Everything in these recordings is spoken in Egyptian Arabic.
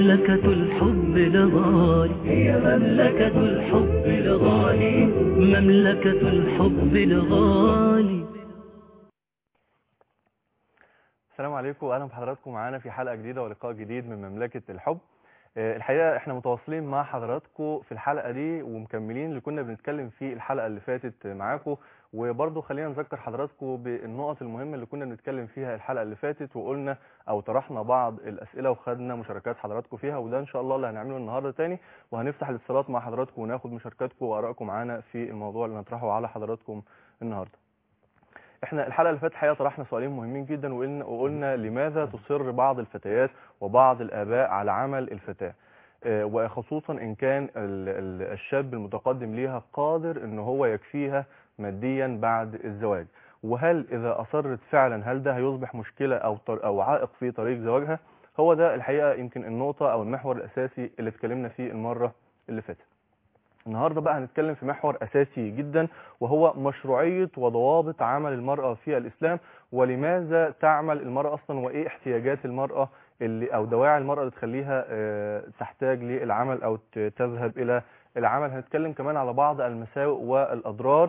مملكة الحب لغالي هي مملكة الحب لغالي مملكة الحب لغالي السلام عليكم واهلا بحضراتكم معانا في حلقه جديده ولقاء جديد من مملكه الحب آه، الحقيقه احنا متواصلين مع حضراتكم في الحلقه دي ومكملين اللي كنا بنتكلم فيه الحلقه اللي فاتت معاكم وبرضه خلينا نذكر حضراتكم بالنقط المهمه اللي كنا بنتكلم فيها الحلقه اللي فاتت وقلنا او طرحنا بعض الاسئله وخدنا مشاركات حضراتكم فيها وده ان شاء الله اللي هنعمله النهارده تاني وهنفتح الاتصالات مع حضراتكم وناخد مشاركاتكم وارائكم معانا في الموضوع اللي نطرحه على حضراتكم النهارده احنا الحلقه اللي فاتت حقيقه طرحنا سؤالين مهمين جدا وقلنا, وقلنا لماذا تصر بعض الفتيات وبعض الاباء على عمل الفتاه آه، وخصوصا ان كان ال- ال- الشاب المتقدم ليها قادر ان هو يكفيها ماديا بعد الزواج وهل اذا اصرت فعلا هل ده هيصبح مشكله او طر- او عائق في طريق زواجها هو ده الحقيقه يمكن النقطه او المحور الاساسي اللي اتكلمنا فيه المره اللي فاتت النهارده بقى هنتكلم في محور اساسي جدا وهو مشروعيه وضوابط عمل المراه في الاسلام ولماذا تعمل المراه اصلا وايه احتياجات المراه اللي او دواعي المراه اللي تخليها آه، تحتاج للعمل او ت- تذهب الى العمل هنتكلم كمان على بعض المساوئ والاضرار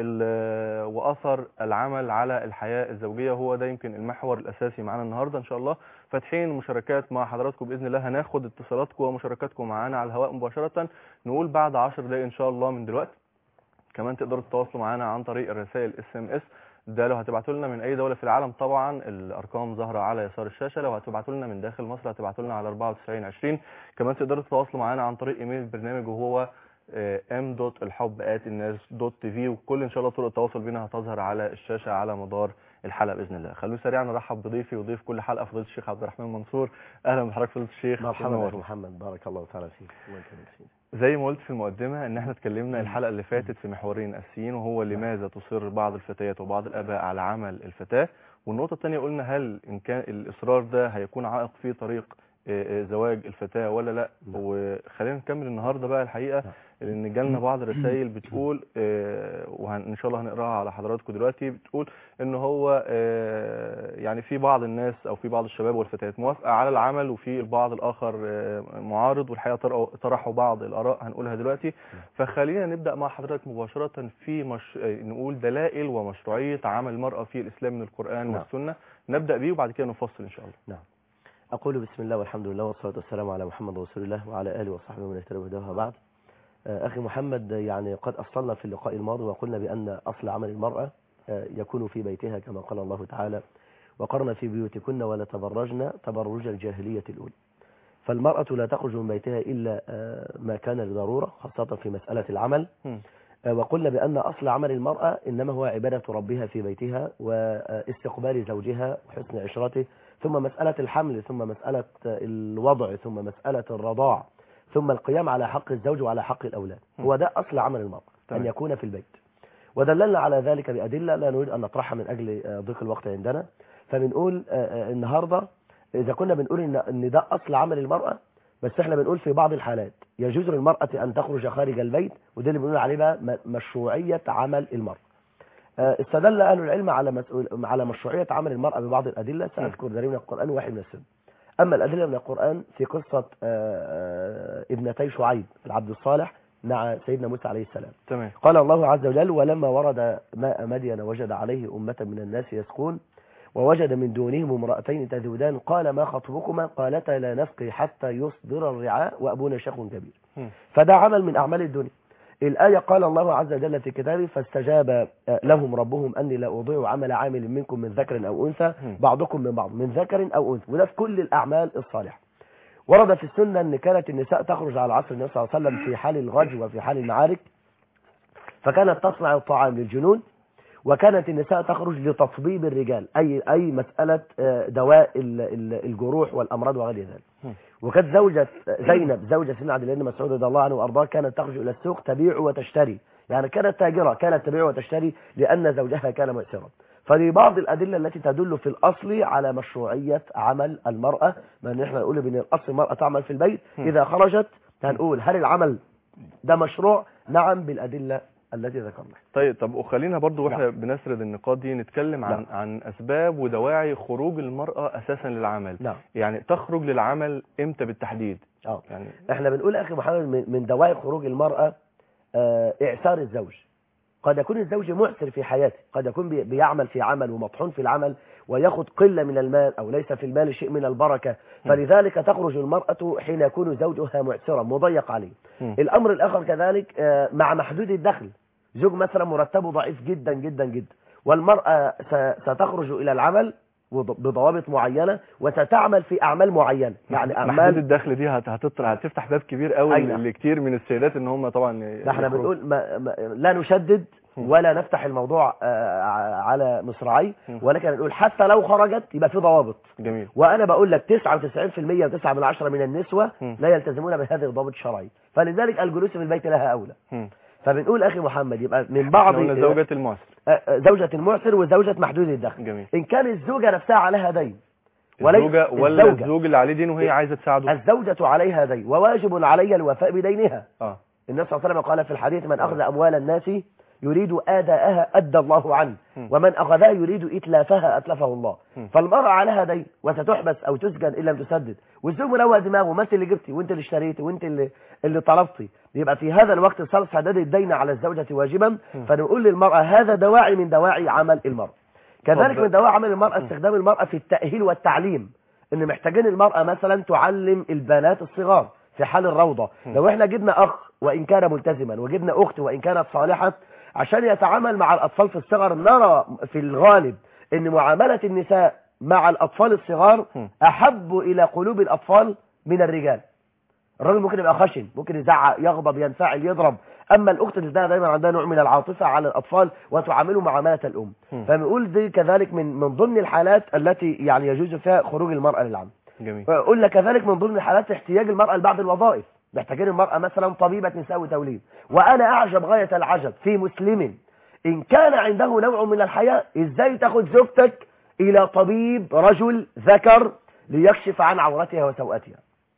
ال- واثر العمل على الحياه الزوجيه هو ده يمكن المحور الاساسي معانا النهارده ان شاء الله فاتحين مشاركات مع حضراتكم باذن الله هناخد اتصالاتكم ومشاركاتكم معانا على الهواء مباشره نقول بعد 10 دقايق ان شاء الله من دلوقتي كمان تقدروا تتواصلوا معانا عن طريق الرسائل اس ام اس ده لو هتبعتوا لنا من اي دوله في العالم طبعا الارقام ظاهره على يسار الشاشه لو هتبعتوا لنا من داخل مصر هتبعتوا لنا على 94 20 كمان تقدروا تتواصلوا معانا عن طريق ايميل البرنامج وهو ام دوت الحب ات الناس دوت تي في وكل ان شاء الله طرق التواصل بينا هتظهر على الشاشه على مدار الحلقه باذن الله خلونا سريعا نرحب بضيفي وضيف كل حلقه فضيله الشيخ عبد الرحمن منصور اهلا بحضرتك فضيله الشيخ مرحبا منور. يا أخي محمد بارك الله تعالى فيك الله يكرمك فيك زي ما قلت في المقدمة ان احنا اتكلمنا الحلقة اللي فاتت في محورين اساسيين وهو لماذا تصر بعض الفتيات وبعض الاباء على عمل الفتاة والنقطة الثانية قلنا هل ان كان الاصرار ده هيكون عائق في طريق آه، آه، زواج الفتاة ولا لا نعم. وخلينا نكمل النهاردة بقى الحقيقة نعم. لان جالنا بعض الرسائل بتقول وان شاء الله هنقراها على حضراتكم دلوقتي بتقول ان هو آه، يعني في بعض الناس او في بعض الشباب والفتيات موافقه على العمل وفي البعض الاخر آه، معارض والحقيقه طرحوا- طرحوا بعض الاراء هنقولها دلوقتي فخلينا نبدا مع حضرتك مباشره في مش... آه، نقول دلائل ومشروعيه عمل المراه في الاسلام من القران نعم. والسنه نبدا بيه وبعد كده نفصل ان شاء الله نعم أقول بسم الله والحمد لله والصلاة والسلام على محمد رسول الله وعلى آله وصحبه ومن اهتدى بهداه بعد آه، أخي محمد يعني قد أصلنا في اللقاء الماضي وقلنا بأن أصل عمل المرأة آه، يكون في بيتها كما قال الله تعالى وقرن في بيوتكن ولا تبرجن تبرج الجاهلية الأولى فالمرأة لا تخرج من بيتها إلا آه، ما كان لضرورة خاصة في مسألة العمل مم. آه، وقلنا بأن أصل عمل المرأة إنما هو عبادة ربها في بيتها واستقبال زوجها وحسن عشرته ثم مسألة الحمل ثم مسألة الوضع ثم مسألة الرضاع ثم القيام على حق الزوج وعلى حق الأولاد م. هو ده أصل عمل المرأة تمام. أن يكون في البيت ودللنا على ذلك بأدلة لا نريد أن نطرحها من أجل آه، ضيق الوقت عندنا فبنقول آه، آه، النهاردة إذا كنا بنقول إن إن ده أصل عمل المرأة بس احنا بنقول في بعض الحالات يجوز للمرأة أن تخرج خارج البيت وده اللي بنقول عليه بقى م- مشروعية عمل المرأة آه، استدل أهل العلم على مسؤول على مشروعية عمل المرأة ببعض الأدلة سأذكر دليل من القرآن وواحد من السنة أما الأدلة من القرآن في قصة آه، آه، ابنتي شعيب العبد الصالح مع سيدنا موسى عليه السلام تمام قال الله عز وجل ولما ورد ماء مدين وجد عليه أمة من الناس يسقون ووجد من دونهم امرأتين تذودان قال ما خطبكما قالتا لا نسقي حتى يصدر الرعاء وأبونا شيخ كبير مم. فده عمل من أعمال الدنيا الآية قال الله عز وجل في كتابه فاستجاب آه، لهم ربهم أني لا أضيع عمل عامل منكم من ذكر أو أنثى مم. بعضكم من بعض من ذكر أو أنثى وده في كل الأعمال الصالحة ورد في السنة أن كانت النساء تخرج على عصر النبي صلى الله عليه وسلم في حال الغزو وفي حال المعارك فكانت تصنع الطعام للجنود وكانت النساء تخرج لتطبيب الرجال أي أي مسألة آه، دواء ال- ال- الجروح والأمراض وغير ذلك مم. وكانت زوجة زينب زوجة سيدنا عبد الله بن مسعود رضي الله عنه وأرضاه كانت تخرج إلى السوق تبيع وتشتري يعني كانت تاجرة كانت تبيع وتشتري لأن زوجها كان مؤثرا فدي بعض الأدلة التي تدل في الأصل على مشروعية عمل المرأة ما إن إحنا نقول بأن الأصل المرأة تعمل في البيت مم. إذا خرجت هنقول هل العمل ده مشروع نعم بالأدلة التي ذكرناها طيب طب وخلينا برضو واحنا نعم. بنسرد النقاط دي نتكلم عن نعم. عن اسباب ودواعي خروج المرأة اساسا للعمل نعم يعني تخرج للعمل امتى بالتحديد اه يعني احنا بنقول يا اخي محمد من- من دواعي خروج المرأة آه، اعسار الزوج قد يكون الزوج معسر في حياته قد يكون بي- بيعمل في عمل ومطحون في العمل وياخذ قلة من المال او ليس في المال شيء من البركة فلذلك تخرج المرأة حين يكون زوجها معسرا مضيق عليه مم. الامر الاخر كذلك آه، مع محدود الدخل زوج مثلا مرتبه ضعيف جدا جدا جدا والمرأة س- ستخرج الى العمل وض- بضوابط معينة وستعمل في اعمال معينة يعني محدود اعمال الدخل دي هت- هتطلع هتفتح باب كبير قوي أي نعم. لكتير من السيدات ان هم طبعا ده احنا يخرجوا. بنقول ما ما لا نشدد مم. ولا نفتح الموضوع آه، ع- على مصراعي مم. ولكن نقول حتى لو خرجت يبقى في ضوابط جميل وانا بقول لك 99% و9 من عشرة من النسوة مم. لا يلتزمون بهذه الضوابط الشرعيه فلذلك الجلوس في البيت لها اولى مم. فبنقول اخي محمد يبقى من بعض إحنا قلنا زوجة المعسر آه، آه، زوجة المعسر وزوجة محدود الدخل جميل ان كان الزوجة نفسها عليها دين وليس الزوجة ولا الزوجة. الزوج اللي عليه دين وهي عايزة تساعده الزوجة عليها دين وواجب علي الوفاء بدينها اه النبي صلى الله عليه وسلم قال في الحديث من أخذ أموال الناس يريد آداءها أدى الله عنه م. ومن أخذها يريد إتلافها أتلفه الله م. فالمرأة عليها دين وستحبس أو تسجن إن لم تسدد والزوج مروق دماغه ما أنت اللي جبتي وأنت اللي اشتريتي وأنت اللي اللي طلبتي يبقى في هذا الوقت صار سداد الدين على الزوجة واجبا م. فنقول للمرأة هذا دواعي من دواعي عمل المرأة كذلك طب- من دواعي عمل المرأة استخدام المرأة في التأهيل والتعليم ان محتاجين المرأة مثلا تعلم البنات الصغار في حال الروضة م. لو احنا جبنا اخ وان كان ملتزما وجبنا اخت وان كانت صالحة عشان يتعامل مع الاطفال في الصغر نرى في الغالب ان معاملة النساء مع الاطفال الصغار م. احب الى قلوب الاطفال من الرجال الراجل ممكن يبقى خشن ممكن يزعق يغضب ينفعل يضرب اما الاخت تلاقيها دايما عندها نوع من العاطفه على الاطفال وتعامله معامله الام م. فبنقول دي كذلك من من ضمن الحالات التي يعني يجوز فيها خروج المراه للعمل جميل قلنا كذلك من ضمن الحالات احتياج المرأة لبعض الوظائف محتاجين المرأة مثلا طبيبة نساء وتوليد وأنا أعجب غاية العجب في مسلم إن كان عنده نوع من الحياة إزاي تاخد زوجتك إلى طبيب رجل ذكر ليكشف عن عورتها وسوءتها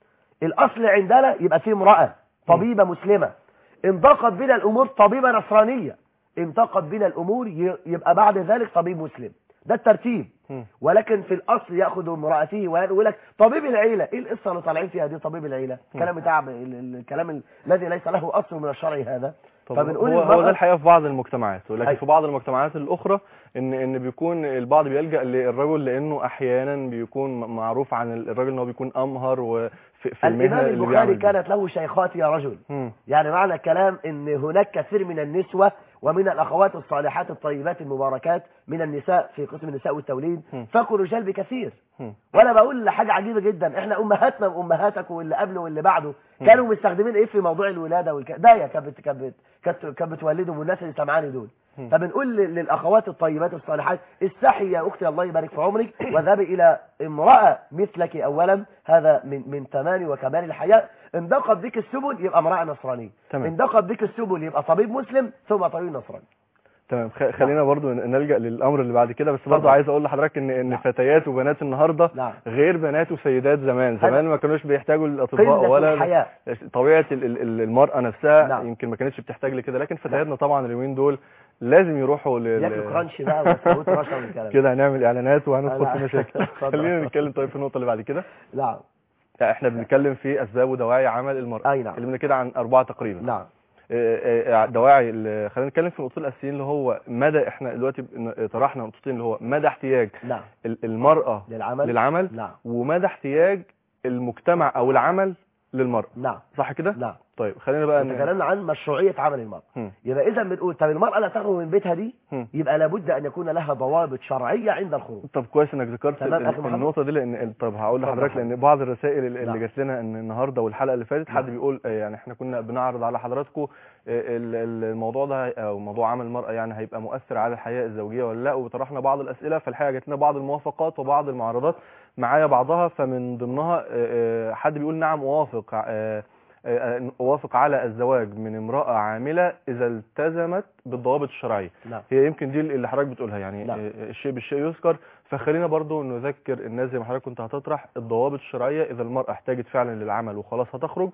الأصل عندنا يبقى في امرأة طبيبة مسلمة إن ضاقت بنا الأمور طبيبة نصرانية إن ضاقت بنا الأمور ي- يبقى بعد ذلك طبيب مسلم ده الترتيب م. ولكن في الاصل ياخذ امراته ويقول لك طبيب العيله ايه القصه اللي طالعين فيها دي طبيب العيله الكلام بتاع ال- ال- الكلام ال- الذي ليس له اصل من الشرع هذا طب فبنقول هو, هو المرأة- ده الحقيقه في بعض المجتمعات ولكن أي. في بعض المجتمعات الاخرى ان ان بيكون البعض بيلجا للرجل لانه احيانا بيكون م- معروف عن الراجل ان هو بيكون امهر وفي في المهنه الامام اللي البخاري بيعمل بيها. كانت له شيخات يا رجل مم. يعني معنى الكلام ان هناك كثير من النسوة ومن الاخوات الصالحات الطيبات المباركات من النساء في قسم النساء والتوليد م. فكوا رجال بكثير مم. وانا بقول حاجه عجيبه جدا احنا امهاتنا وامهاتك واللي قبله واللي بعده كانوا مستخدمين ايه في موضوع الولاده والك... دايه كانت بت- كانت بت- كانت كانت بتولدهم والناس اللي سمعاني دول مم. فبنقول لل- للاخوات الطيبات الصالحات استحي يا اختي الله يبارك في عمرك واذهبي الى امراه مثلك اولا هذا من من تمام وكمال الحياه ان ضاقت بك السبل يبقى امراه نصرانيه تمام. ان ضاقت بك السبل يبقى طبيب مسلم ثم طبيب نصراني تمام خ- خلينا برضو ن- نلجا للامر اللي بعد كده بس برضو اتفضل. عايز اقول لحضرتك ان ان فتيات وبنات النهارده نعم غير بنات وسيدات زمان هذا- زمان ما كانوش بيحتاجوا الاطباء قله ولا الحياه طبيعه ال- ال- ال- المراه نفسها نعم. يمكن ما كانتش بتحتاج لكده لكن فتياتنا طبعا اليومين دول لازم يروحوا لل ياكلوا كرانش بقى ويسووا رشا والكلام ده. كده هنعمل اعلانات وهندخل أنا- في مشاكل اتفضل. خلينا نتكلم طيب في النقطه اللي بعد كده نعم لا، احنا بنتكلم في اسباب ودواعي عمل المراه اي نعم اللي كده عن اربعه تقريبا نعم آه، آه، دواعي ال- خلينا نتكلم في النقطتين الاساسيين اللي هو مدى احنا دلوقتي بن- طرحنا نقطتين اللي هو مدى احتياج نعم ال- المراه للعمل للعمل نعم ومدى احتياج المجتمع او العمل للمراه نعم صح كده نعم طيب خلينا بقى ن- تكلمنا عن مشروعية عمل المرأة هم، يبقى إذا بنقول طب المرأة لا تخرج من بيتها دي هم. يبقى لابد أن يكون لها ضوابط شرعية عند الخروج طب كويس انك ذكرت تمام، ال- أخي محمد. النقطه دي لان طب هقول اتفضل لحضرتك حضرتك. لان بعض الرسائل اللي نعم. جات لنا ان النهارده والحلقه اللي فاتت حد نعم. بيقول آه، يعني احنا كنا بنعرض على حضراتكم آه، ال- ال- الموضوع ده هي- او موضوع عمل المراه يعني هيبقى مؤثر على الحياه الزوجيه ولا لا وطرحنا بعض الاسئله فالحقيقه جات لنا بعض الموافقات وبعض المعارضات معايا بعضها فمن ضمنها آه، آه، حد بيقول نعم اوافق آه، آه، اوافق على الزواج من امراه عامله اذا التزمت بالضوابط الشرعيه نعم هي يمكن دي اللي حضرتك بتقولها يعني نعم. آه، الشيء بالشيء يذكر فخلينا برضو نذكر الناس زي ما حضرتك كنت هتطرح الضوابط الشرعيه اذا المراه احتاجت فعلا للعمل وخلاص هتخرج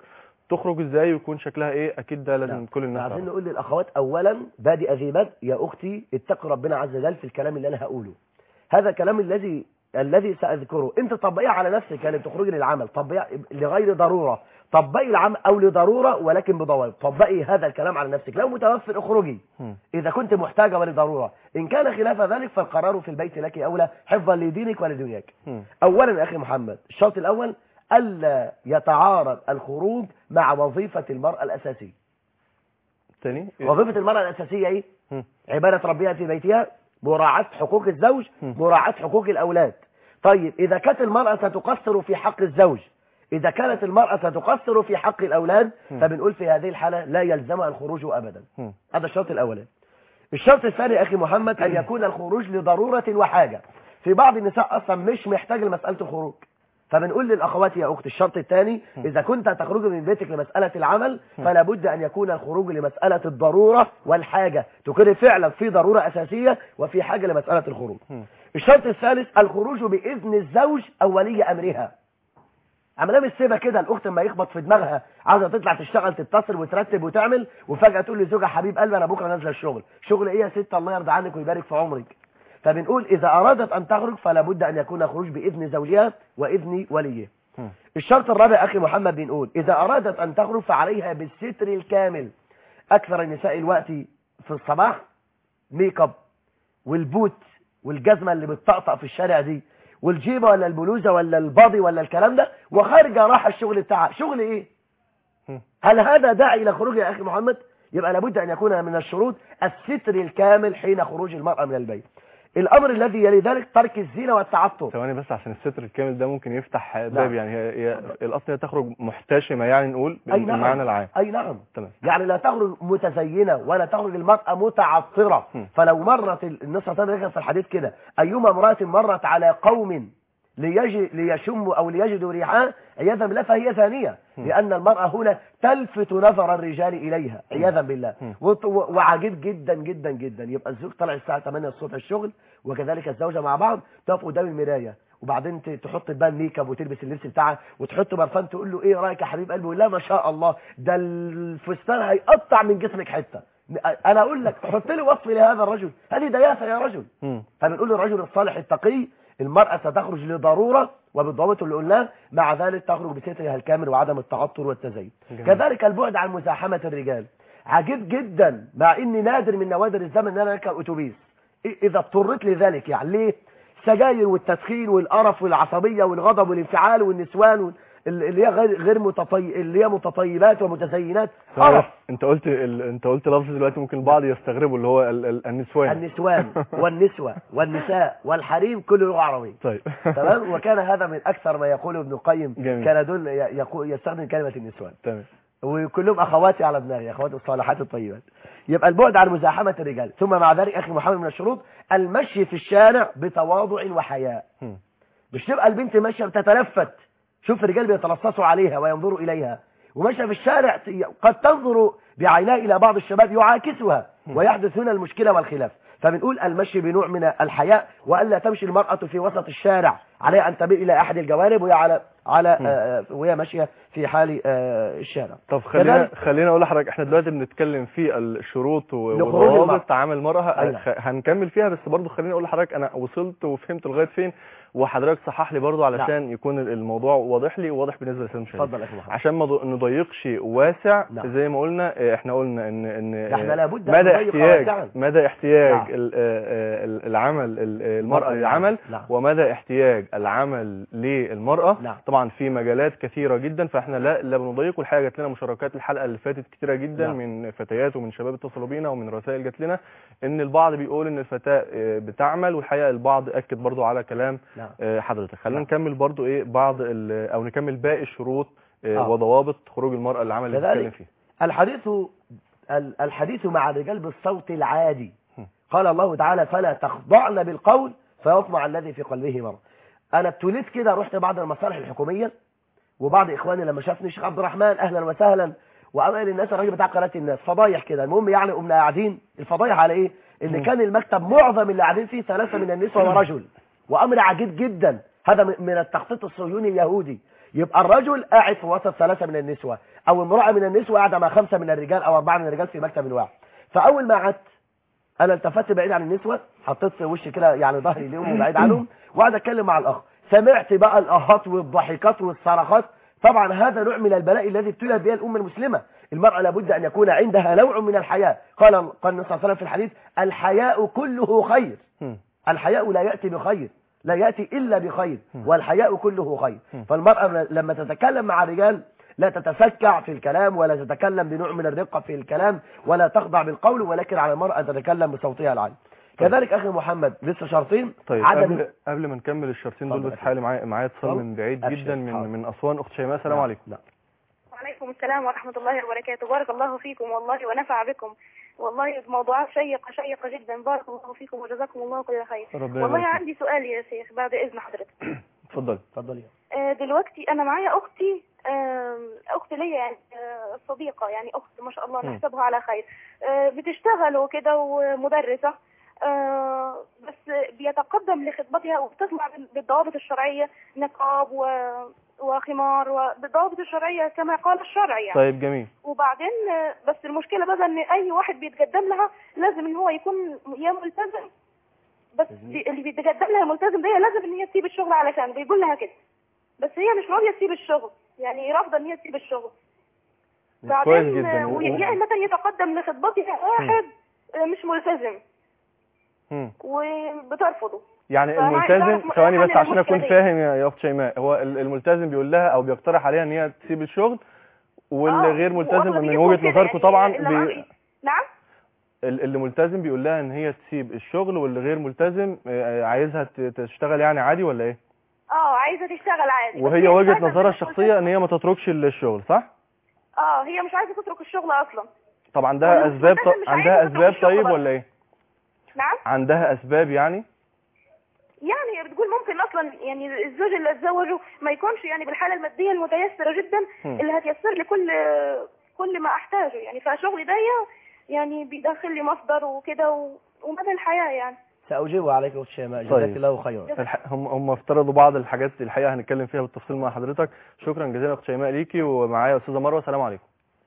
تخرج ازاي ويكون شكلها ايه اكيد ده لازم نعم. كل الناس عايزين تعرف نقول للاخوات اولا بادئ ذي بدء يا اختي اتقوا ربنا عز وجل في الكلام اللي انا هقوله هذا الكلام الذي الذي ساذكره انت طبقيه على نفسك يعني بتخرجي للعمل طبقيه لغير ضروره طبقي العمل او لضروره ولكن بضوابط طبقي هذا الكلام على نفسك لو متوفر اخرجي مم. اذا كنت محتاجه ولضروره ان كان خلاف ذلك فالقرار في البيت لك اولى حفظا لدينك ولدنياك مم. اولا يا اخي محمد الشرط الاول الا يتعارض الخروج مع وظيفه المراه الاساسيه تاني وظيفه المراه الاساسيه ايه مم. عبادة ربها في بيتها مراعاة حقوق الزوج مم. مراعاة حقوق الأولاد طيب إذا كانت المرأة ستقصر في حق الزوج إذا كانت المرأة ستقصر في حق الأولاد مم. فبنقول في هذه الحالة لا يلزمها الخروج أبدا مم. هذا الشرط الأولاني الشرط الثاني يا أخي محمد أن يكون الخروج لضرورة وحاجة في بعض النساء أصلا مش محتاج لمسألة الخروج فبنقول للأخوات يا أخت الشرط الثاني إذا كنت تخرج من بيتك لمسألة العمل فلا بد أن يكون الخروج لمسألة الضرورة والحاجة تكون فعلا في ضرورة أساسية وفي حاجة لمسألة الخروج مم. الشرط الثالث الخروج بإذن الزوج أو ولي أمرها عملها مش سيبها كده الاخت لما يخبط في دماغها عاوزه تطلع تشتغل تتصل وترتب وتعمل وفجاه تقول لزوجها حبيب قلبي انا بكره نازله الشغل شغل ايه يا ست الله يرضى عنك ويبارك في عمرك فبنقول اذا ارادت ان تخرج فلا بد ان يكون خروج باذن زوجها واذن وليه مم. الشرط الرابع اخي محمد بنقول اذا ارادت ان تخرج فعليها بالستر الكامل اكثر النساء الوقت في الصباح ميك اب والبوت والجزمه اللي بتطقطق في الشارع دي والجيبه ولا البلوزه ولا الباضي ولا الكلام ده وخارجه راح الشغل بتاعها شغل ايه مم. هل هذا داعي الى خروج يا اخي محمد يبقى لابد ان يكون من الشروط الستر الكامل حين خروج المراه من البيت الامر الذي يلي ذلك ترك الزينه والتعطر ثواني بس عشان الستر الكامل ده ممكن يفتح باب نعم. يعني هي, هي الاصل هي تخرج محتشمه يعني نقول اي نعم بالمعنى العام اي نعم تمام يعني لا تخرج متزينه ولا تخرج المراه متعطره م. فلو مرت ال- النص صلى الله عليه وسلم في الحديث كده ايما امراه مرت على قوم ليجي ليشموا او ليجدوا ريحها عياذا بالله فهي زانيه م. لان المراه هنا تلفت نظر الرجال اليها عياذا بالله م. وط- و- وعجيب جدا جدا جدا يبقى الزوج طلع الساعه 8 الصبح الشغل وكذلك الزوجه مع بعض تقف قدام المرايه وبعدين ت- تحط بقى الميك اب وتلبس اللبس بتاعها وتحط برفان تقول له ايه رايك يا حبيب قلبي يقول لا ما شاء الله ده الفستان هيقطع من جسمك حته انا اقول لك حط لي وصف لهذا الرجل هذه دياثه يا رجل مم. فبنقول للرجل الصالح التقي المرأة ستخرج لضرورة وبالضوابط اللي قلناه مع ذلك تخرج بسترها الكامل وعدم التعطر والتزين جميل. كذلك البعد عن مزاحمة الرجال عجيب جدا مع اني نادر من نوادر الزمن ان انا اركب اتوبيس إ- اذا اضطريت لذلك يعني ليه السجاير والتدخين والقرف والعصبية والغضب والانفعال والنسوان وال- اللي هي غير غير متطي... اللي هي متطيبات ومتزينات قرف انت قلت ال... انت قلت لفظ دلوقتي ممكن البعض يستغربوا اللي هو ال... ال... النسوان النسوان والنسوة والنساء والحريم كل لغة عربية طيب تمام وكان هذا من اكثر ما يقوله ابن القيم جميل. كان دول يقول يستخدم كلمه النسوان تمام وكلهم اخواتي على دماغي اخوات الصالحات الطيبات يبقى البعد عن مزاحمه الرجال ثم مع ذلك اخي محمد من الشروط المشي في الشارع بتواضع وحياء مم. مش تبقى البنت ماشيه بتتلفت شوف الرجال بيتلصصوا عليها وينظروا اليها وماشيه في الشارع ت- قد تنظر بعينها الى بعض الشباب يعاكسها ويحدث هنا المشكله والخلاف فبنقول المشي بنوع من الحياء والا تمشي المراه في وسط الشارع عليها ان تميل الى احد الجوانب وهي على على مم. آه، وهي ماشيه في حال آه، الشارع طب خلينا كذلك- خلينا اقول لحضرتك احنا دلوقتي بنتكلم في الشروط و- لخروج المرأة. وضوابط عمل المرأة أيوة. خ- هنكمل فيها بس برضو خليني اقول لحضرتك انا وصلت وفهمت لغايه فين وحضرتك صحح لي برضو علشان يكون الموضوع واضح لي وواضح بالنسبه للسيد المشاهد اتفضل يا اخي محمد عشان ما ض- نضيقش واسع نعم. زي ما قلنا اه، احنا قلنا ان ان اه، احنا لابد أن مدى نضيق احتياج واسعاً. مدى احتياج نعم. ال- اه، اه، العمل ال- المرأة المرأة للعمل نعم. ومدى احتياج العمل للمرأة نعم. طبعا في مجالات كثيرة جدا فاحنا لا لا بنضيق والحقيقة جات لنا مشاركات الحلقة اللي فاتت كتيرة جدا نعم. من فتيات ومن شباب اتصلوا بينا ومن رسائل جات لنا ان البعض بيقول ان الفتاة اه، بتعمل والحقيقة البعض اكد برضو على كلام نعم اه، حضرتك خلينا نعم. نكمل برضو ايه بعض ال- او نكمل باقي الشروط اه، آه. وضوابط خروج المرأة للعمل اللي كذلك بنتكلم فيه الحديث ال- الحديث مع الرجال بالصوت العادي هم. قال الله تعالى فلا تخضعن بالقول فيطمع الذي في قلبه مرض انا ابتليت كده رحت بعض المصالح الحكوميه وبعض اخواني لما شافني شيخ عبد الرحمن اهلا وسهلا وقال الناس الراجل بتاع قناه الناس فضايح كده المهم يعني قمنا قاعدين الفضايح على ايه ان مم. كان المكتب معظم اللي قاعدين فيه ثلاثه من النسوه ورجل وامر عجيب جدا هذا من- من التخطيط الصهيوني اليهودي يبقى الرجل قاعد في وسط ثلاثة من النسوة او امرأة من النسوة قاعدة مع خمسة من الرجال او اربعة من الرجال في مكتب واحد فاول ما قعدت انا التفت بعيد عن النسوة حطيت وشي كده يعني ظهري ليهم وبعيد عنهم وقعد اتكلم مع الاخ سمعت بقى الاهات والضحكات والصرخات طبعا هذا نوع من البلاء الذي ابتليت به الامه المسلمه المرأة لابد أن يكون عندها نوع من الحياء قال قال النبي صلى الله عليه وسلم في الحديث الحياء كله خير مم. الحياء لا يأتي بخير لا يأتي إلا بخير مم. والحياء كله خير مم. فالمرأة لما تتكلم مع الرجال لا تتسكع في الكلام ولا تتكلم بنوع من الرقة في الكلام ولا تخضع بالقول ولكن على المرأة أن تتكلم بصوتها العالي طيب. كذلك أخي محمد لسه شرطين طيب عدم قبل قبل ما نكمل الشرطين دول اتفضل بس يا حالي معايا معايا اتصال اتفضل. من بعيد أبشر. جدا من حاضر. من اسوان اخت شيماء السلام عليكم لا. وعليكم السلام ورحمة الله وبركاته بارك الله فيكم والله ونفع بكم والله موضوعات شيقة شيقة جدا بارك الله فيكم وجزاكم الله كل خير ربنا والله يبارك فيك. عندي سؤال يا شيخ بعد إذن حضرتك اتفضل اتفضلي آه، دلوقتي أنا معايا أختي آم، أخت ليا يعني آه، صديقة يعني أخت ما شاء الله مم. نحسبها على خير آه، بتشتغل وكده ومدرسة آه، بس بيتقدم لخطبتها وبتطلع بال- بالضوابط الشرعية نقاب و- وخمار وبالضوابط الشرعية كما قال الشرع يعني طيب جميل وبعدين آه، بس المشكلة بقى ان اي واحد بيتقدم لها لازم ان هو يكون يا ملتزم بس دي- اللي بيتقدم لها ملتزم ده لازم ان هي تسيب الشغل علشان بيقول لها كده بس هي مش راضية تسيب الشغل يعني رافضة ان هي تسيب الشغل كويس بعدين جدا آه، و- ويا و- مثلا يتقدم لخطبتها واحد آه، مش ملتزم مم. وبترفضه يعني فأنا عايزة الملتزم أعرف ثواني بس حل عشان اكون المشكلة دي. فاهم يا يا اخت شيماء هو ال- الملتزم بيقول لها او بيقترح عليها ان هي تسيب الشغل واللي آه، غير ملتزم وأغلبيتهم من وجهة كده نظركم يعني طبعا اللي بي... معاه- نعم ال- اللي ملتزم بيقول لها ان هي تسيب الشغل واللي غير ملتزم آه، عايزها ت- تشتغل يعني عادي ولا ايه اه عايزة تشتغل عادي بس وهي مش وجهة عايزة نظرها تبقى الشخصية ملتزمة. ان هي ما تتركش الشغل صح اه هي مش عايزة تترك الشغل اصلا طب عندها والملتزم اسباب ط... مش عندها عايزة تترك اسباب الشغل طيب برضه. ولا ايه نعم عندها اسباب يعني يعني بتقول ممكن اصلا يعني الزوج اللي اتزوجه ما يكونش يعني بالحاله الماديه المتيسره جدا هم. اللي هتيسر لي كل كل ما احتاجه يعني فشغلي ده يعني بيدخل لي مصدر وكده و... ومدى الحياه يعني سأجيب عليك أخت شيماء طيب. جزاك الله خيرا الح... هم هم افترضوا بعض الحاجات الحقيقة هنتكلم فيها بالتفصيل مع حضرتك شكرا جزيلا اخت شيماء ليكي ومعايا استاذة مروة السلام عليكم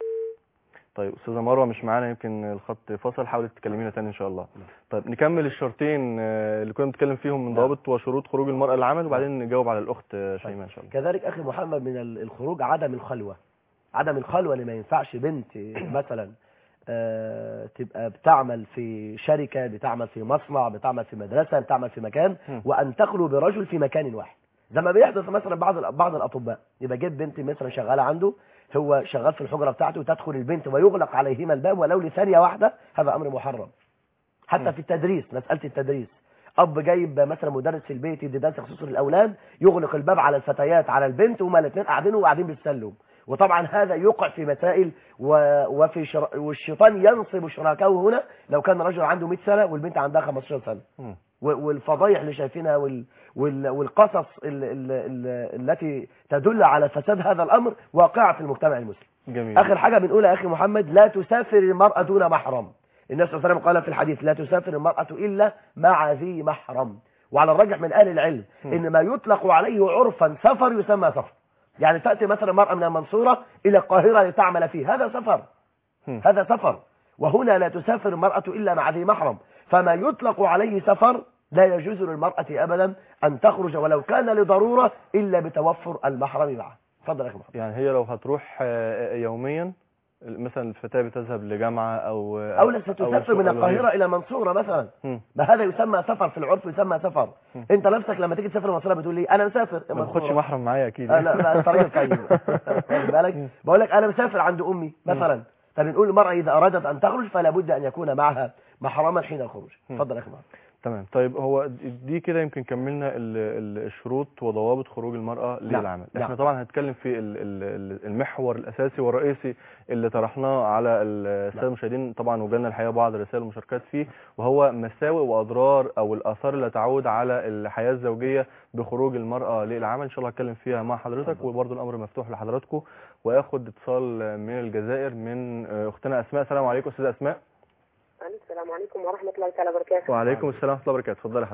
طيب استاذة مروة مش معانا يمكن الخط فصل حاولت تكلمينا تاني ان شاء الله طيب نكمل الشرطين آه، اللي كنا بنتكلم فيهم من نعم. ضوابط وشروط خروج المرأة للعمل وبعدين نجاوب على الاخت آه، شيماء ان شاء الله كذلك أخي محمد من ال- الخروج عدم الخلوة عدم الخلوة اللي ما ينفعش بنت مثلا آه، تبقى بتعمل في شركة بتعمل في مصنع بتعمل في مدرسة بتعمل في مكان هم. وأن تخلو برجل في مكان واحد زي ما بيحدث مثلا بعض ال- بعض الأطباء يبقى جيب بنت مثلا شغالة عنده هو شغال في الحجرة بتاعته وتدخل البنت ويغلق عليهما الباب ولو لثانية واحدة هذا أمر محرم حتى مم. في التدريس مسألة التدريس أب جايب مثلا مدرس في البيت يدي درس خصوصي للأولاد يغلق الباب على الفتيات على البنت وهما الاثنين قاعدين وقاعدين بيتسلوا وطبعا هذا يقع في مسائل و... وفي شر... والشيطان ينصب شركائه هنا لو كان رجل عنده 100 سنة والبنت عندها 15 سنة مم. و- والفضايح اللي شايفينها وال... وال... والقصص ال... ال... ال... التي تدل على فساد هذا الأمر واقعة في المجتمع المسلم جميل آخر حاجة بنقولها يا أخي محمد لا تسافر المرأة دون محرم النبي صلى الله عليه وسلم قال في الحديث لا تسافر المرأة إلا مع ذي محرم وعلى الرجح من أهل العلم م. إن ما يطلق عليه عرفا سفر يسمى سفر يعني تأتي مثلا مرأة من المنصورة إلى القاهرة لتعمل فيه هذا سفر مم. هذا سفر وهنا لا تسافر المرأة إلا مع ذي محرم فما يطلق عليه سفر لا يجوز للمرأة أبدا أن تخرج ولو كان لضرورة إلا بتوفر المحرم معه تفضل يا أخي محمد يعني هي لو هتروح آه، يوميا مثلا الفتاة بتذهب لجامعة او أو لا ستسافر شغل من غير. القاهرة إلى المنصورة مثلا مم. ما هذا يسمى سفر في العرف يسمى سفر مم. انت نفسك لما تيجي تسافر المنصورة بتقول لي انا مسافر ما باخدش محرم معايا اكيد آه لا لا انت راجل طيب واخد بالك مم. بقول لك انا مسافر عند امي مثلا فبنقول المرأة اذا ارادت ان تخرج فلا بد ان يكون معها محرما حين الخروج مم. اتفضل يا اخي محمد تمام طيب هو دي كده يمكن كملنا ال- ال- الشروط وضوابط خروج المرأة نعم. للعمل نعم. احنا طبعا هنتكلم في ال- ال- المحور الاساسي والرئيسي اللي طرحناه على الساده نعم. المشاهدين طبعا وجالنا الحقيقه بعض الرسائل والمشاركات فيه وهو مساوئ واضرار او الاثار اللي تعود على الحياه الزوجيه بخروج المراه للعمل ان شاء الله هتكلم فيها مع حضرتك اتفضل. وبرضه الامر مفتوح لحضراتكم واخد اتصال من الجزائر من اختنا اسماء السلام عليكم استاذه اسماء السلام عليكم ورحمة الله تعالى وبركاته وعليكم السلام ورحمه الله وبركاته اتفضلي حضرتك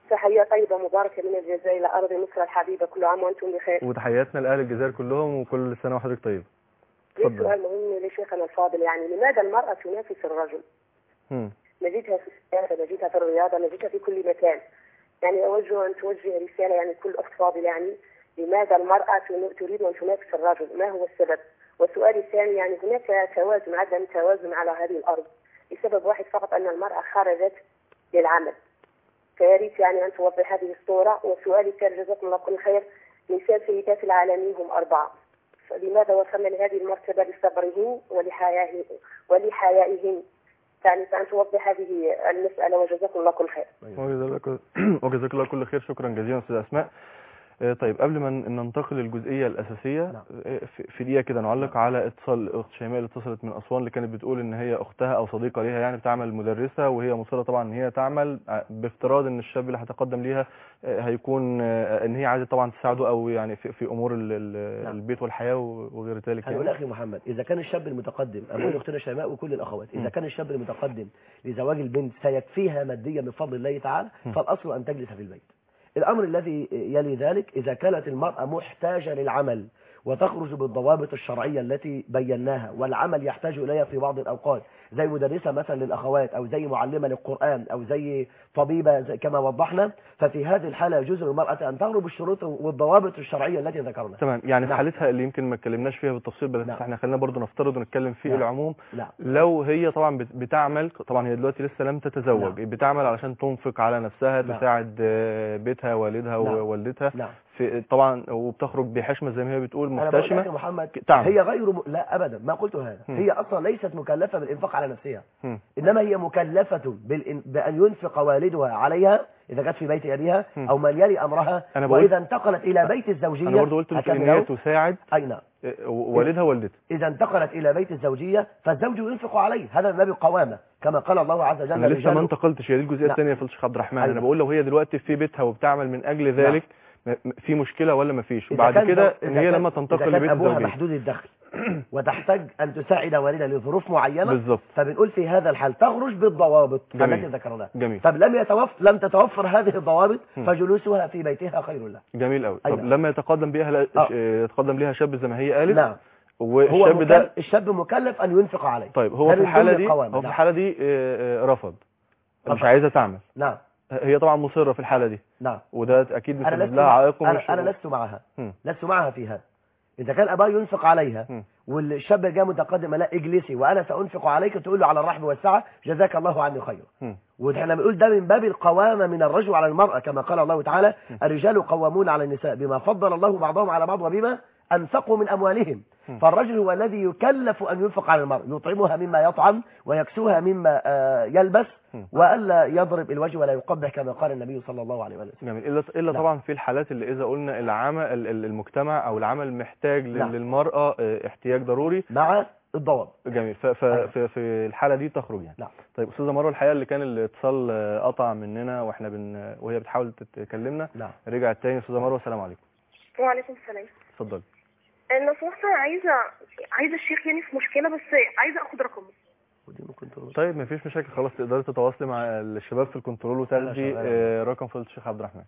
تحية طيبة مباركة من الجزائر إلى أرض مصر الحبيبة كل عام وأنتم بخير وتحياتنا لاهل الجزائر كلهم وكل سنه وحضرتك طيب لي اتفضل. سؤال مهم لشيخنا الفاضل يعني لماذا المرأة تنافس الرجل؟ مم. نجدها في السياسة نجدها في الرياضة نجدها في كل مكان يعني أوجه أن توجه رسالة يعني كل أخت فاضل يعني لماذا المرأة تن- تريد أن تنافس الرجل ما هو السبب والسؤال الثاني يعني هناك توازن عدم توازن على هذه الأرض لسبب واحد فقط أن المرأة خرجت للعمل فيا ريت يعني أن توضح هذه الصورة والسؤال الثاني جزاكم الله كل خير نساء سيدات العالمين هم أربعة فلماذا وصلنا لهذه المرتبة لصبرهن ولحيائهن ولحيائهن يعني فأن توضح هذه المسألة وجزاكم الله كل خير وجزاك الله- وجزاك الله كل خير شكرا جزيلا استاذ اسماء آه، طيب قبل ما ن- ننتقل للجزئيه الاساسيه نعم. آه، في- في دقيقه كده نعلق على اتصال اخت شيماء اللي اتصلت من اسوان اللي كانت بتقول ان هي اختها او صديقه ليها يعني بتعمل مدرسه وهي مصره طبعا ان هي تعمل آه، بافتراض ان الشاب اللي هيتقدم ليها آه، هيكون آه، ان هي عايزه طبعا تساعده او يعني في, في امور ال- ال- نعم. البيت والحياه وغير ذلك هنقول يعني اخي محمد اذا كان الشاب المتقدم اقول اختنا شيماء وكل الاخوات اذا مم. كان الشاب المتقدم لزواج البنت سيكفيها ماديا بفضل الله تعالى مم. فالاصل ان تجلس في البيت الامر الذي يلي ذلك اذا كانت المراه محتاجه للعمل وتخرج بالضوابط الشرعيه التي بيناها والعمل يحتاج اليها في بعض الاوقات زي مدرسه مثلا للاخوات او زي معلمه للقران او زي طبيبه زي كما وضحنا ففي هذه الحاله يجوز للمراه ان تغرب الشروط والضوابط الشرعيه التي ذكرناها تمام يعني في نعم. حالتها اللي يمكن ما اتكلمناش فيها بالتفصيل بس نعم. احنا خلينا برضو نفترض ونتكلم في نعم. العموم لا لو هي طبعا بت- بتعمل طبعا هي دلوقتي لسه لم تتزوج نعم. بتعمل علشان تنفق على نفسها نعم. تساعد آه، بيتها والدها نعم. ووالدتها نعم في طبعا وبتخرج بحشمه زي ما هي بتقول انا بقول لك يا محتشمه محمد تعمل. هي غير م... لا ابدا ما قلت هذا مم. هي اصلا ليست مكلفه بالانفاق على نفسها مم. انما هي مكلفه بالإن... بان ينفق والدها عليها اذا كانت في بيت ابيها مم. او من يلي امرها أنا بقول- واذا انتقلت الى بيت الزوجيه انا برضو قلت هكذا ان هي لو- تساعد اي نعم آه، والدها ووالدتها اذا انتقلت الى بيت الزوجيه فالزوج ينفق عليه هذا من باب القوامه كما قال الله عز وجل انا لسه الرجال- ما انتقلتش هي دي الجزئيه لا. الثانيه في الشيخ عبد الرحمن أيوة. انا بقول لو هي دلوقتي في بيتها وبتعمل من اجل ذلك م- م- في مشكله ولا ما فيش إذا وبعد كان كده زو- ان إذا هي كان- لما إذا تنتقل كان لبيت ابوها الزوجيه محدود الدخل وتحتاج ان تساعد والدها لظروف معينه بالظبط فبنقول في هذا الحال تخرج بالضوابط جميل. التي ذكرناها جميل طب لم يتوفر لم تتوفر هذه الضوابط مم. فجلوسها في بيتها خير له جميل قوي أي طب نعم. لما يتقدم بيها لا- آه. آه، يتقدم ليها شاب زي ما هي قالت نعم هو والشاب مكل... ده الشاب مكلف ان ينفق عليه طيب هو ده في من الحاله ضمن دي القوامة. هو في نعم. الحاله دي آه، آه، رفض مش رفض. عايزه تعمل نعم هي طبعا مصره في الحاله دي نعم وده اكيد انا مسبب لست لها مع... عائق أنا... ومش انا لست معها مم. لست معها في هذا اذا كان اباه ينفق عليها مم. والشاب جاء متقدم لا اجلسي وانا سانفق عليك تقول له على الرحب والسعه جزاك الله عني خيرا مم. واحنا بنقول ده من باب القوامه من الرجل على المراه كما قال الله تعالى الرجال قوامون على النساء بما فضل الله بعضهم على بعض وبما انفقوا من اموالهم م. فالرجل هو الذي يكلف ان ينفق على المرأة يطعمها مما يطعم ويكسوها مما آه، يلبس م. والا يضرب الوجه ولا يقبح كما قال النبي صلى الله عليه وسلم جميل الا الا نعم. طبعا في الحالات اللي اذا قلنا العمل ال- ال- المجتمع او العمل محتاج لل- نعم. للمراه آه، احتياج ضروري مع الضوابط جميل ف- ف- أيوة. في في الحاله دي تخرج يعني نعم. طيب استاذه مروه الحقيقه اللي كان الاتصال آه، قطع مننا واحنا بن وهي بتحاول تكلمنا نعم رجعت تاني استاذه مروه السلام عليكم وعليكم السلام اتفضلي لو سمحت أنا عايزة عايزة الشيخ يعني في مشكلة بس عايزة اخد رقمه ودي ممكن تقول طيب مفيش مشاكل خلاص تقدري تتواصلي مع الشباب في الكنترول وتاخدي شغال. آه، رقم فضيله الشيخ عبد الرحمن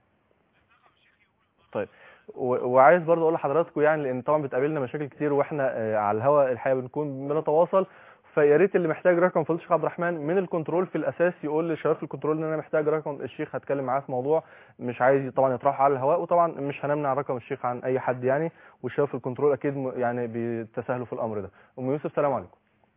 طيب و- وعايز برضه اقول لحضراتكم يعني لان طبعا بتقابلنا مشاكل كتير واحنا آه، على الهواء الحقيقه بنكون بنتواصل فيا ريت اللي محتاج رقم فضيله الشيخ عبد الرحمن من الكنترول في الاساس يقول للشباب في الكنترول ان انا محتاج رقم الشيخ هتكلم معاه في موضوع مش عايز طبعا يطرحه على الهواء وطبعا مش هنمنع رقم الشيخ عن اي حد يعني والشباب في الكنترول اكيد م- يعني بيتساهلوا في الامر ده ام يوسف السلام عليكم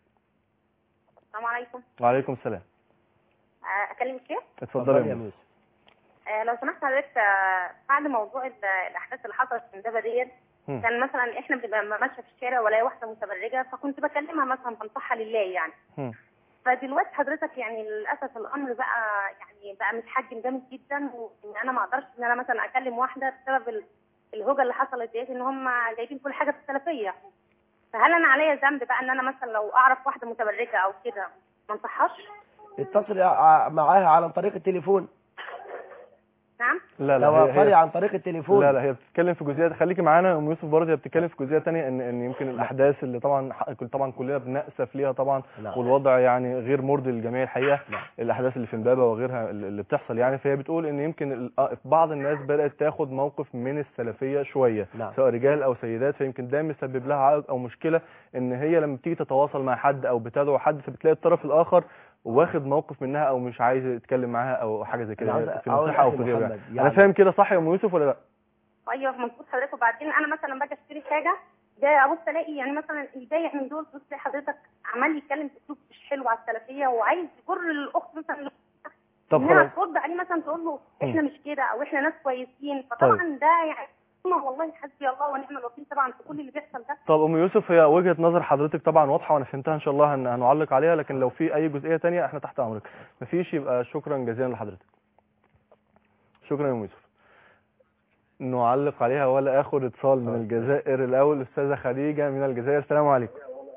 السلام عليكم وعليكم السلام آه، اكلم الشيخ اتفضلي يا يا أم موسى آه، لو سمحت حضرتك آه، بعد موضوع ال- الاحداث اللي حصلت في الندبه ديت مم. كان مثلا احنا بنبقى ماشيه في الشارع ولا واحده متبرجه فكنت بكلمها مثلا بنصحها لله يعني مم. فدلوقتي حضرتك يعني للاسف الامر بقى يعني بقى متحجم جامد جدا وان انا ما اقدرش ان انا مثلا اكلم واحده بسبب ال- الهوجه اللي حصلت ديت ان هم جايبين كل حاجه في السلفيه فهل انا عليا ذنب بقى ان انا مثلا لو اعرف واحده متبرجه او كده ما انصحهاش اتصل ع- معاها على طريق التليفون نعم لا لا لو هي, قري هي عن طريق التليفون لا لا هي بتتكلم في جزئيه خليكي معانا يا ام يوسف برضه هي بتتكلم في جزئيه ثانيه ان ان يمكن الاحداث اللي طبعا كل طبعا كلنا بنأسف ليها طبعا نعم. والوضع يعني غير مرضي للجميع الحقيقه نعم. الاحداث اللي في امبابه وغيرها اللي بتحصل يعني فهي بتقول ان يمكن ال- آه، بعض الناس بدات تاخد موقف من السلفيه شويه نعم. سواء رجال او سيدات فيمكن ده مسبب لها عائق او مشكله ان هي لما بتيجي تتواصل مع حد او بتدعو حد فبتلاقي الطرف الاخر واخد موقف منها او مش عايز يتكلم معاها او حاجه زي أنا عاوز كده في أقول نصيحه او أخي في غيره محمد، يعني. انا يعني- فاهم كده صح يا ام يوسف ولا لا ايوه مظبوط حضرتك وبعدين انا مثلا باجي اشتري حاجه ده ابص الاقي يعني مثلا البايع من دول بص حضرتك عمال يتكلم باسلوب مش حلو على السلفيه وعايز يجر الاخت مثلا طب انها خلاص ترد عليه مثلا تقول له احنا مش كده او احنا ناس كويسين طيب. فطبعا ده يعني ما والله حسبي الله ونعم الوكيل طبعا في كل اللي بيحصل ده طب ام يوسف هي وجهه نظر حضرتك طبعا واضحه وانا فهمتها ان شاء الله هن- هنعلق عليها لكن لو في اي جزئيه تانية احنا تحت امرك مفيش يبقى شكرا جزيلا لحضرتك شكرا يا ام يوسف نعلق عليها ولا اخد اتصال من الجزائر الاول استاذه خديجه من الجزائر السلام عليكم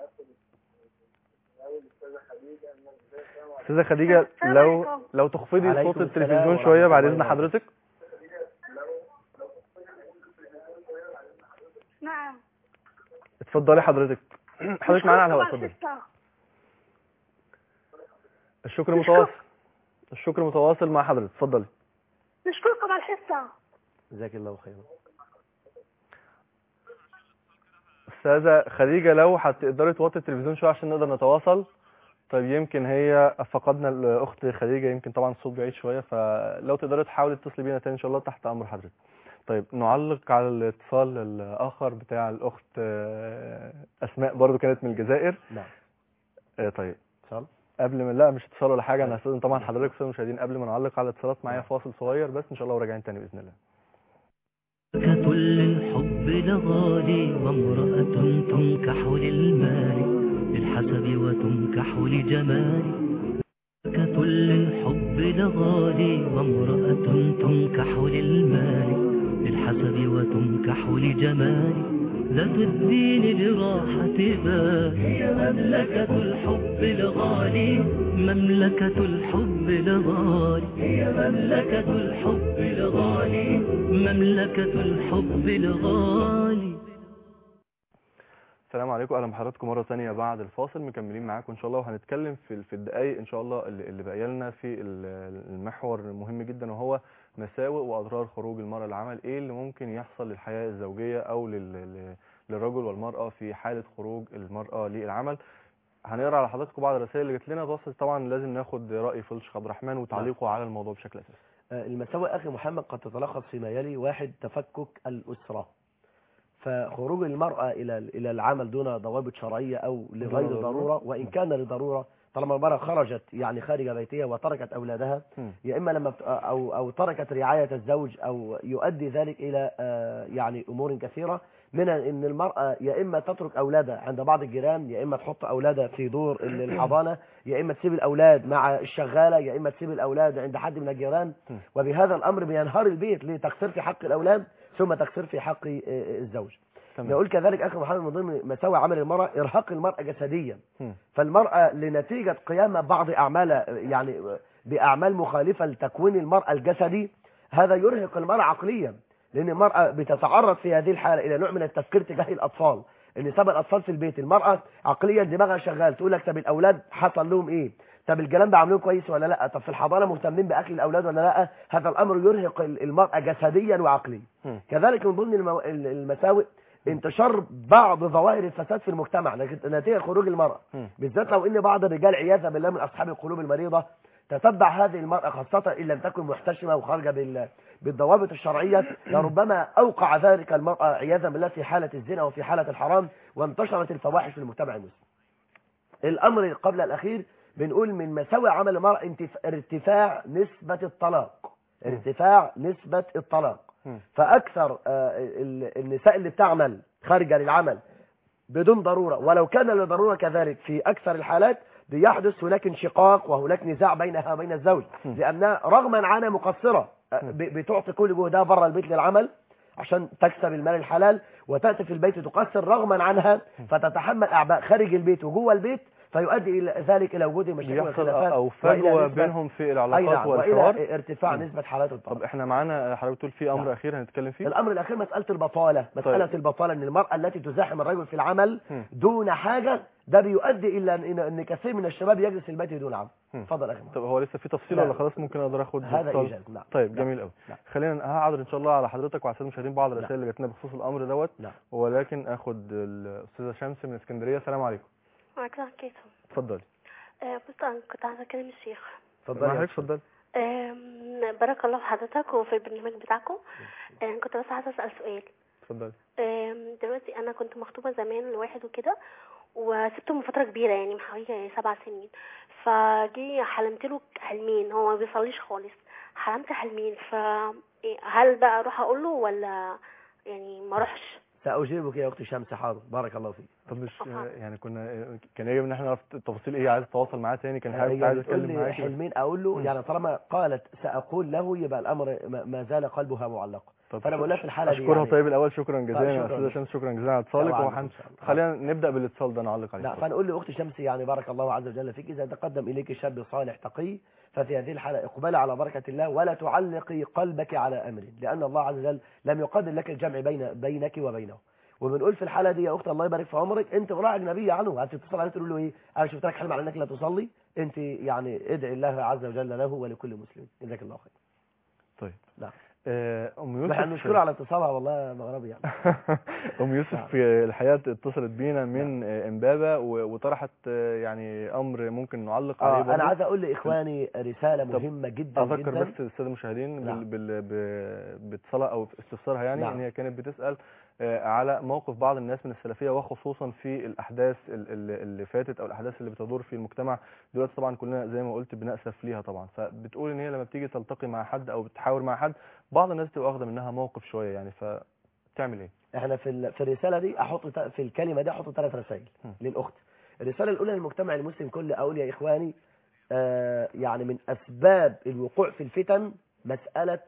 استاذه خديجه السلام لو عليكم. لو تخفضي عليكم صوت السلام التلفزيون ورحمة شويه بعد الله اذن وبركاته. حضرتك نعم اتفضلي حضرتك حضرتك معانا على الهواء اتفضلي الشكر متواصل الشكر متواصل مع حضرتك اتفضلي نشكركم على الحصه جزاك الله خيرا استاذه خديجه لو هتقدري توطي التلفزيون شويه عشان نقدر نتواصل طيب يمكن هي فقدنا الاخت خديجه يمكن طبعا الصوت بعيد شويه فلو تقدري تحاولي تتصلي بينا تاني ان شاء الله تحت امر حضرتك طيب نعلق على الاتصال الاخر بتاع الاخت آه، اسماء برضو كانت من الجزائر نعم آه، طيب اتصال قبل ما لا مش اتصال ولا حاجه انا هستاذن طبعا حضرتك استاذ المشاهدين قبل ما نعلق على الاتصالات معايا فاصل صغير بس ان شاء الله وراجعين تاني باذن الله ملكة للحب لغالي وامرأة تنكح للمال للحسب وتنكح لجمال ملكة للحب لغالي وامرأة تنكح للمال للحسب وتنكح لجمال ذات الدين لراحة بال هي مملكة الحب الغالي مملكة الحب الغالي هي مملكة الحب الغالي مملكة الحب الغالي السلام عليكم اهلا بحضراتكم مره ثانيه بعد الفاصل مكملين معاكم ان شاء الله وهنتكلم في في الدقائق ان شاء الله اللي اللي باقيه لنا في ال- المحور المهم جدا وهو مساوئ واضرار خروج المراه للعمل ايه اللي ممكن يحصل للحياه الزوجيه او لل- لل- للرجل والمراه في حاله خروج المراه للعمل هنقرا على حضراتكم بعض الرسائل اللي جت لنا بس طبعا لازم ناخد راي فضل الشيخ عبد الرحمن وتعليقه على الموضوع بشكل اساسي آه، المساوئ أخي محمد قد تتلخص فيما يلي واحد تفكك الأسرة فخروج المرأة إلى إلى العمل دون ضوابط شرعية أو لغير ضرورة. ضرورة وإن كان لضرورة طالما المرأة خرجت يعني خارج بيتها وتركت أولادها مم. يا إما لما بت- أو أو تركت رعاية الزوج أو يؤدي ذلك إلى آه، يعني أمور كثيرة من أن المرأة يا إما تترك أولادها عند بعض الجيران يا إما تحط أولادها في دور ال- الحضانة يا إما تسيب الأولاد مع الشغالة يا إما تسيب الأولاد عند حد من الجيران وبهذا الأمر بينهار البيت لتقصير في حق الأولاد ثم تقصير في حق آه، الزوج تمام. نقول كذلك أخي محمد من ضمن مساوئ عمل المرأة إرهاق المرأة جسديا مم. فالمرأة لنتيجة قيام بعض أعمالها يعني بأعمال مخالفة لتكوين المرأة الجسدي هذا يرهق المرأة عقليا لأن المرأة بتتعرض في هذه الحالة إلى نوع من التفكير تجاه الأطفال إن سبب الأطفال في البيت المرأة عقليا دماغها شغال تقول لك طب الأولاد حصل لهم إيه طب الكلام ده عاملين كويس ولا لا طب في الحضانة مهتمين بأكل الأولاد ولا لا هذا الأمر يرهق المرأة جسديا وعقليا مم. كذلك من ضمن المو... المساوئ انتشار بعض ظواهر الفساد في المجتمع نتيجة خروج المرأة مم. بالذات لو ان بعض الرجال عياذا بالله من اصحاب القلوب المريضه تتبع هذه المراه خاصه ان لم تكن محتشمه وخارجه بال بالضوابط الشرعيه لربما اوقع ذلك المراه عياذا بالله في حاله الزنا وفي حاله الحرام وانتشرت الفواحش في المجتمع المسلم. الامر قبل الاخير بنقول من مساوئ عمل المراه انتف- ارتفاع نسبه الطلاق ارتفاع نسبه الطلاق مم. فاكثر آه، ال- النساء اللي بتعمل خارجه للعمل بدون ضرورة ولو كان لضرورة كذلك في أكثر الحالات بيحدث هناك انشقاق وهناك نزاع بينها وبين الزوج لأنها رغما عنها مقصرة أه، ب- بتعطي كل جهدها بره البيت للعمل عشان تكسب المال الحلال وتأتي في البيت تقصر رغما عنها فتتحمل أعباء خارج البيت وجوه البيت فيؤدي الى ذلك الى وجود مشاكل بيحصل وخلافات او وإلى فجوه نسبة- بينهم في أي العلاقات نعم والحوار والى ارتفاع مم. نسبه حالات طب الطلاق احنا معانا حضرتك بتقول في امر نعم. اخير هنتكلم فيه الامر الاخير مساله البطاله مساله طيب. البطاله ان المراه التي تزاحم الرجل في العمل مم. دون حاجه ده بيؤدي الى ان ان كثير من الشباب يجلس في البيت بدون عمل مم. اتفضل يا اخي محمد. طب هو لسه في تفصيل لا. ولا خلاص ممكن اقدر اخد هذا اتصال؟ ايجاز نعم طيب نعم. جميل قوي نعم. خلينا هعرض ان شاء الله على حضرتك وعلى الساده المشاهدين بعض نعم. الرسائل اللي جاتنا بخصوص الامر دوت نعم ولكن اخد الاستاذه شمس من اسكندريه السلام عليكم معك كيف اتفضلي آه بص انا كنت عايزه اكلم الشيخ اتفضل مع يا حضرتك أستاذ. اتفضلي آم، بارك الله في حضرتك وفي البرنامج بتاعكم آه كنت بس عايزه اسال سؤال اتفضلي آم، دلوقتي انا كنت مخطوبه زمان لواحد وكده وسبته من فتره كبيره يعني من حوالي سبع سنين فجي حلمت له حلمين هو ما بيصليش خالص حلمت حلمين ف إيه، هل بقى اروح اقول له ولا يعني ما اروحش ساجيبك يا اختي شمس حاضر بارك الله فيك طب مش أها. يعني كنا كان يجب ان احنا نعرف التفاصيل ايه عايز تتواصل معاه تاني كان حابب هي عايز بتقول اتكلم لي معاك حلمين اقول له مم. يعني طالما قالت ساقول له يبقى الامر ما ما زال قلبها معلق طب فانا بقول لها في الحاله دي اشكرها يعني طيب الاول شكرا جزيلا يا شكراً. استاذه شمس شكرا جزيلا على اتصالك طبعاً، وحن... إن شاء الله. خلينا نبدا بالاتصال ده نعلق عليه لا اتفضل. فنقول لاخت شمس يعني بارك الله عز وجل فيك اذا تقدم اليك شاب صالح تقي ففي هذه الحاله اقبلي على بركه الله ولا تعلقي قلبك على امر لان الله عز وجل لم يقدر لك الجمع بين بينك وبينه وبنقول في الحاله دي يا اخت الله يبارك في عمرك انت امراه اجنبيه عنه هتتصل عليه تقول له ايه انا شفت لك حلم على انك لا تصلي انت يعني ادعي الله عز وجل له ولكل مسلم جزاك الله خير طيب نعم. آه، ام يوسف احنا نشكره على اتصالها والله مغربي يعني ام يوسف نعم. في الحقيقه اتصلت بينا من آه، امبابه و- وطرحت آه، يعني امر ممكن نعلق عليه اه برضه. انا عايز اقول لاخواني رساله طب مهمه جدا اذكر جدا بس الساده المشاهدين نعم. بال... بال... ب- باتصالها او استفسارها يعني نعم. ان هي كانت بتسال آه، على موقف بعض الناس من السلفيه وخصوصا في الاحداث ال- ال- اللي فاتت او الاحداث اللي بتدور في المجتمع دلوقتي طبعا كلنا زي ما قلت بنأسف ليها طبعا فبتقول ان هي لما بتيجي تلتقي مع حد او بتحاور مع حد بعض الناس بتبقى واخده منها موقف شويه يعني فتعمل ايه احنا في ال- في الرساله دي احط ت- في الكلمه دي احط ثلاث رسائل م. للاخت الرساله الاولى للمجتمع المسلم كله اقول يا اخواني آه يعني من اسباب الوقوع في الفتن مساله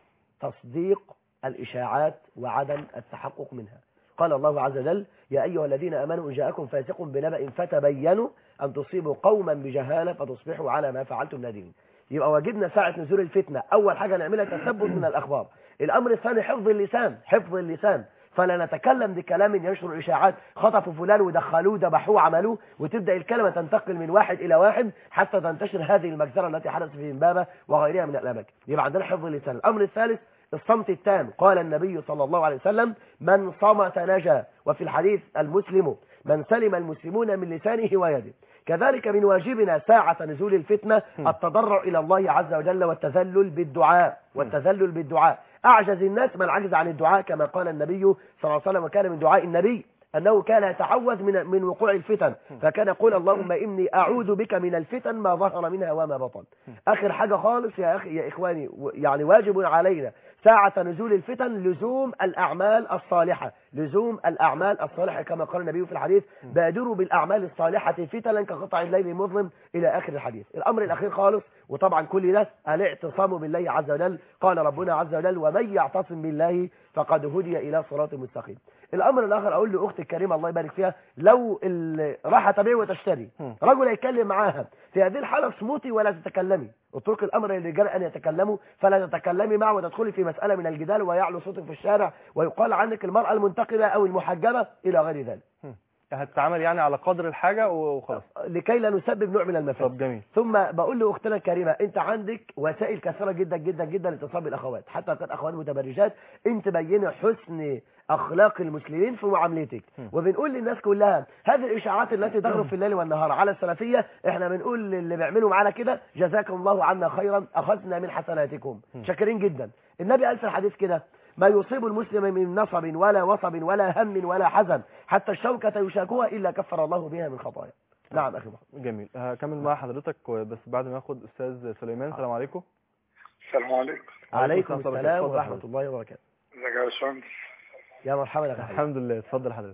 تصديق الاشاعات وعدم التحقق منها قال الله عز وجل يا ايها الذين امنوا ان جاءكم فاسق بنبأ فتبينوا ان تصيبوا قوما بجهاله فتصبحوا على ما فعلتم نادمين يبقى واجبنا ساعه نزول الفتنه اول حاجه نعملها تثبت من الاخبار الامر الثاني حفظ اللسان حفظ اللسان فلا نتكلم بكلام ينشر اشاعات خطفوا فلان ودخلوه ذبحوه عملوه وتبدا الكلمه تنتقل من واحد الى واحد حتى تنتشر هذه المجزره التي حدثت في امبابه وغيرها من الاماكن يبقى عندنا حفظ اللسان الامر الثالث الصمت التام قال النبي صلى الله عليه وسلم من صمت نجا وفي الحديث المسلم من سلم المسلمون من لسانه ويده كذلك من واجبنا ساعة نزول الفتنة م. التضرع إلى الله عز وجل والتذلل بالدعاء والتذلل بالدعاء أعجز الناس من عجز عن الدعاء كما قال النبي صلى الله عليه وسلم وكان من دعاء النبي أنه كان يتعوذ من من وقوع الفتن فكان يقول اللهم إني أعوذ بك من الفتن ما ظهر منها وما بطن آخر حاجة خالص يا أخي يا إخواني و- يعني واجب علينا ساعة نزول الفتن لزوم الأعمال الصالحة لزوم الأعمال الصالحة كما قال النبي في الحديث بادروا بالأعمال الصالحة فتنا كقطع الليل المظلم إلى آخر الحديث الأمر الأخير خالص وطبعا كل ده الاعتصام بالله عز وجل قال ربنا عز وجل ومن يعتصم بالله فقد هدي إلى صراط مستقيم الأمر الآخر أقول لأختي الكريمة الله يبارك فيها لو ال- راح تبيع وتشتري مم. رجل يتكلم معاها في هذه الحالة اصمتي ولا تتكلمي اترك الأمر للرجال أن يتكلموا فلا تتكلمي معه وتدخلي في مسألة من الجدال ويعلو صوتك في الشارع ويقال عنك المرأة المنتقبة أو المحجبة إلى غير ذلك هتتعامل يعني على قدر الحاجه وخلاص لكي لا نسبب نوع من المفاسد طب جميل ثم بقول لاختنا الكريمه انت عندك وسائل كثيره جدا جدا جدا لاتصال بالاخوات حتى كانت اخوات متبرجات انت بيني حسن اخلاق المسلمين في معاملتك م. وبنقول للناس كلها هذه الاشاعات التي تغرب في الليل والنهار على السلفيه احنا بنقول للي بيعملوا معانا كده جزاكم الله عنا خيرا اخذنا من حسناتكم م. شاكرين جدا النبي قال في الحديث كده ما يصيب المسلم من نصب ولا وصب ولا هم ولا حزن حتى الشوكة يشاكوها إلا كفر الله بها من خطايا نعم أخي محمد جميل هكمل مع حضرتك بس بعد ما اخد استاذ سليمان السلام عليكم السلام عليكم عليكم السلام ورحمة السلام الله. ورحمة اتفضل الله وبركاته ازيك يا باشمهندس يا مرحبا يا أخي حبيبي. الحمد لله اتفضل حضرتك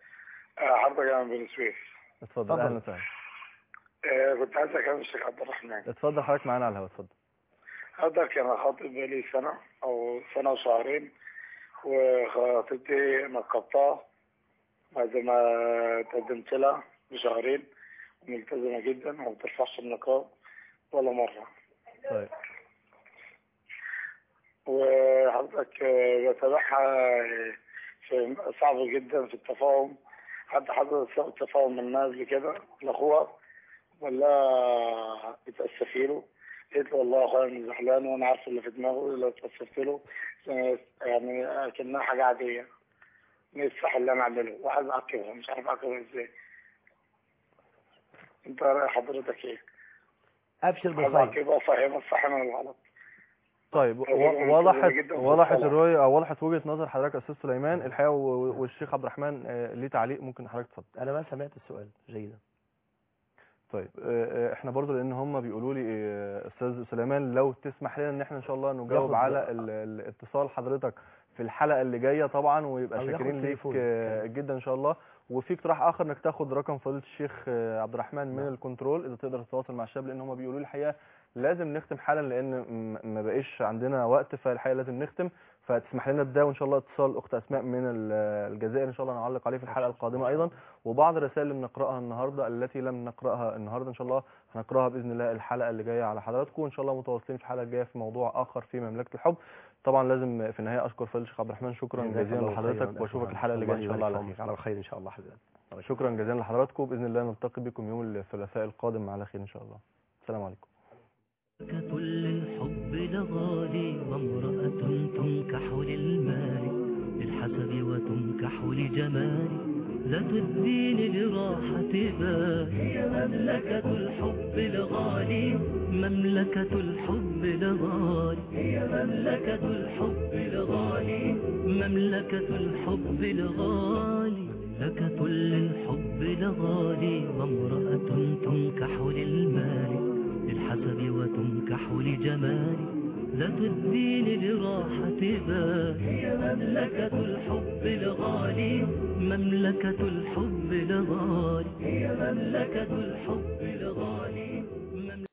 آه، حضرتك انا من بني سويف اتفضل اتفضل. اهلا وسهلا آه، كنت عايز اكلم الشيخ عبد الرحمن اتفضل حضرتك معانا على الهواء اتفضل حضرتك انا خاطب بقالي سنه او سنه وشهرين وخطيبتي نقبتها بعد ما تقدمت لها بشهرين ملتزمة جدا وما بترفعش النقاب ولا مرة طيب وحضرتك آه، بتابعها آه، في صعب جدا في التفاهم حد حضرتك سوء التفاهم منها قبل كده لاخوها ولا بتأسفي له قلت له والله يا اخويا انا زعلان وانا عارف اللي في دماغه لو اتأسفت له آه، يعني كأنها حاجة عادية نصح اللي انا اعمله وعايز اعاقبها مش عارف اعاقبها ازاي انت رأي حضرتك ايه؟ ابشر عايز بالخير اعاقبها افهمها الصح من الغلط طيب و- أولاً وضحت ملتزمة جداً في وضحت الصلاة. الرؤية او وضحت وجهة نظر حضرتك يا استاذ سليمان الحقيقة و- والشيخ عبد الرحمن آه، ليه تعليق ممكن حضرتك تفضل انا ما سمعت السؤال جيدا طيب آه، آه، احنا برضو لان هم بيقولوا لي آه، استاذ سليمان لو تسمح لنا ان احنا ان شاء الله نجاوب ياخد على وقت. ال- الاتصال حضرتك في الحلقة اللي جاية طبعا ويبقى أو ياخد شاكرين ليك تليفون. آه، جدا ان شاء الله وفي اقتراح اخر انك تاخد رقم فضيلة الشيخ آه، عبد الرحمن من نعم. الكنترول اذا تقدر تتواصل مع الشباب لان هم بيقولوا لي الحقيقة لازم نختم حالا لان م- ما بقيش عندنا وقت فالحقيقة لازم نختم فتسمح لنا بده وان شاء الله اتصال اخت اسماء من ال- الجزائر ان شاء الله نعلق عليه في الحلقة القادمة ايضا وبعض الرسائل اللي بنقراها النهارده التي لم نقراها النهارده ان شاء الله هنقراها باذن الله الحلقه اللي جايه على حضراتكم وان شاء الله متواصلين في الحلقه الجايه في موضوع اخر في مملكه الحب طبعا لازم في النهايه اشكر فضيله الشيخ عبد الرحمن شكرا جزاك جزيلا الله لحضرتك خيراً. واشوفك الحلقه اللي جايه ان شاء الله على يبارك في خير عمرك. على خير ان شاء الله حبيبي شكرا جزيلا لحضراتكم باذن الله نلتقي بكم يوم الثلاثاء القادم على خير ان شاء الله السلام عليكم ملكة للحب لغالي وامرأة تنكح للمال للحسب وتنكح لجمال ذات الدين لراحة بال هي مملكة الحب لغالي مملكة الحب لغالي هي مملكة الحب لغالي مملكة الحب لغالي مملكة للحب لغالي وامرأة تنكح للمال للحسب وتنكح لجمال ذات الدين لراحة بال هي مملكة الحب لغالي مملكة الحب لغالي هي مملكة الحب لغالي